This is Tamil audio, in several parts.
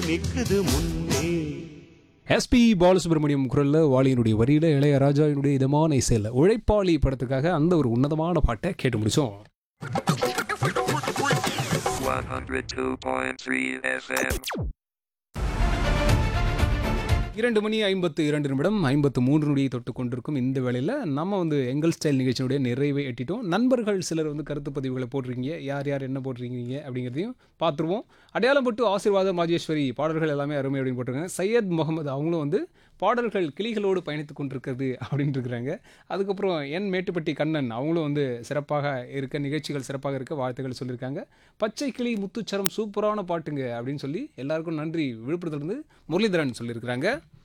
நிற்குது முன்னே எஸ்பி பாலசுப்ரமணியம் குரல்ல வாலியினுடைய வரியில இளையராஜாவினுடைய இதமான இசையில் உழைப்பாளி படத்துக்காக அந்த ஒரு உன்னதமான பாட்டை கேட்டு முடிச்சோம் 102.3 FM. இரண்டு மணி ஐம்பத்து இரண்டு நிமிடம் ஐம்பத்து மூன்று நொடியை தொட்டு கொண்டிருக்கும் இந்த வேளையில் நம்ம வந்து எங்கள் ஸ்டைல் நிகழ்ச்சியினுடைய நிறைவை எட்டிட்டோம் நண்பர்கள் சிலர் வந்து கருத்து பதிவுகளை போட்டிருக்கீங்க யார் யார் என்ன போட்டிருக்கீங்க அப்படிங்கிறதையும் பார்த்துருவோம் அடையாளம் போட்டு ஆசீர்வாதம் ராஜேஸ்வரி பாடல்கள் எல்லாமே அருமை அப்படின்னு போட்டிருக்காங்க சையத் முகமது அவங்களும் வந்து பாடல்கள் கிளிகளோடு பயணித்து கொண்டிருக்கிறது அப்படின்னு இருக்கிறாங்க அதுக்கப்புறம் என் மேட்டுப்பட்டி கண்ணன் அவங்களும் வந்து சிறப்பாக இருக்க நிகழ்ச்சிகள் சிறப்பாக இருக்க வாழ்த்துக்கள் சொல்லியிருக்காங்க பச்சை கிளி முத்துச்சரம் சூப்பரான பாட்டுங்க அப்படின்னு சொல்லி எல்லாருக்கும் நன்றி விழுப்புரத்துலேருந்து முரளிதரன் சொல்லியிருக்கிறாங்க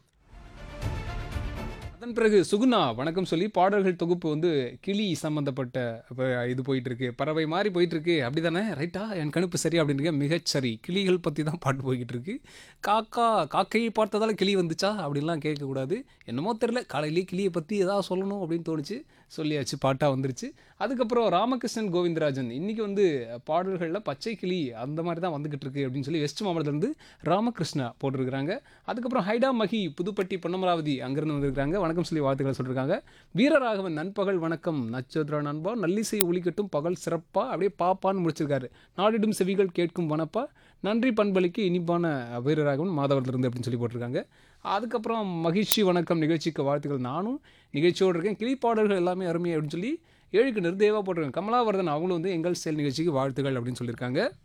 அதன் பிறகு சுகுணா வணக்கம் சொல்லி பாடல்கள் தொகுப்பு வந்து கிளி சம்பந்தப்பட்ட இப்ப இது போயிட்டு இருக்கு பறவை மாதிரி போயிட்டு இருக்கு அப்படிதானே ரைட்டா என் கணிப்பு சரி அப்படின்றீங்க மிகச்சரி கிளிகள் பற்றி தான் பாட்டு போய்கிட்டு இருக்கு காக்கா காக்கையை பார்த்ததால கிளி வந்துச்சா அப்படின்லாம் கேட்கக்கூடாது என்னமோ தெரில காலையிலேயே கிளியை பற்றி ஏதாவது சொல்லணும் அப்படின்னு தோணுச்சு சொல்லியாச்சு பாட்டாக வந்துருச்சு அதுக்கப்புறம் ராமகிருஷ்ணன் கோவிந்தராஜன் இன்னைக்கு வந்து பாடல்களில் பச்சை கிளி அந்த மாதிரி தான் வந்துகிட்டு இருக்கு அப்படின்னு சொல்லி வெஸ்ட் மாவட்டத்திலேருந்து ராமகிருஷ்ணா போட்டிருக்கிறாங்க அதுக்கப்புறம் ஹைடா மகி புதுப்பட்டி பொன்னமராவதி அங்கேருந்து வந்திருக்காங்க வணக்கம் சொல்லி வாழ்த்துக்களை சொல்லியிருக்காங்க வீரராகவன் நண்பகல் வணக்கம் நட்சத்திர நண்பா நல்லிசை ஒலிக்கட்டும் பகல் சிறப்பா அப்படியே பாப்பான்னு முடிச்சிருக்காரு நாடிடும் செவிகள் கேட்கும் வனப்பா நன்றி பண்பளிக்கு இனிப்பான வீரராகவன் மாதவரத்திலிருந்து அப்படின்னு சொல்லி போட்டிருக்காங்க அதுக்கப்புறம் மகிழ்ச்சி வணக்கம் நிகழ்ச்சிக்கு வாழ்த்துக்கள் நானும் நிகழ்ச்சியோடு இருக்கேன் கிளிப்பாடல்கள் எல்லாமே அருமை அப்படின்னு சொல்லி ஏழுக்கு நிர்தேவா போட்டிருக்காங்க கமலாவர்தன் அவங்களும் வந்து எங்கள் செயல் நிகழ்ச்சிக்கு வாழ்த்துக்கள் அப்படின்னு சொல்லியிருக்காங்க